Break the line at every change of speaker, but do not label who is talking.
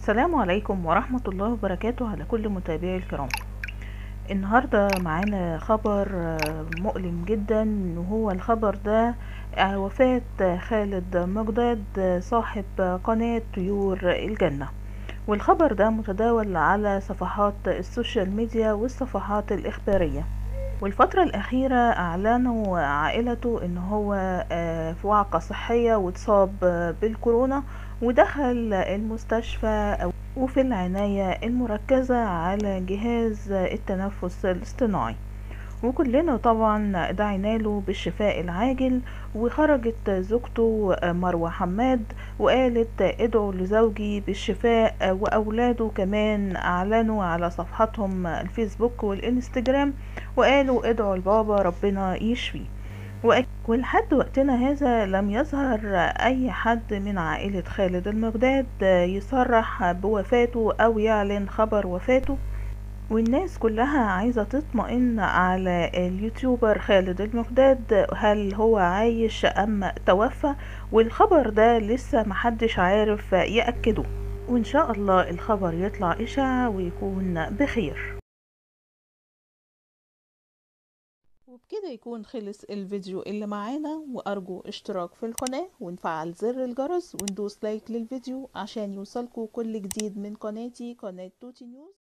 السلام عليكم ورحمة الله وبركاته على كل متابعي الكرام النهاردة معانا خبر آه، مؤلم جدا وهو الخبر ده آه، وفاة خالد مقداد آه، صاحب قناة طيور الجنة والخبر ده متداول على صفحات السوشيال ميديا والصفحات الإخبارية والفترة الأخيرة أعلنوا عائلته إن هو آه، في وعكة صحية واتصاب آه، بالكورونا ودخل المستشفى وفي العناية المركزة على جهاز التنفس الاصطناعي وكلنا طبعا دعينا له بالشفاء العاجل وخرجت زوجته مروة حماد وقالت ادعوا لزوجي بالشفاء وأولاده كمان أعلنوا على صفحاتهم الفيسبوك والإنستجرام وقالوا ادعوا لبابا ربنا يشفيه وأك- ولحد وقتنا هذا لم يظهر أي حد من عائلة خالد المقداد يصرح بوفاته أو يعلن خبر وفاته والناس كلها عايزة تطمئن على اليوتيوبر خالد المقداد هل هو عايش أم توفى والخبر ده لسه محدش عارف يأكده وإن شاء الله الخبر يطلع إشاعة ويكون بخير وبكده يكون خلص الفيديو اللي معانا وأرجو اشتراك في القناة ونفعل زر الجرس وندوس لايك للفيديو عشان يوصلكوا كل جديد من قناتي قناة توتي نيوز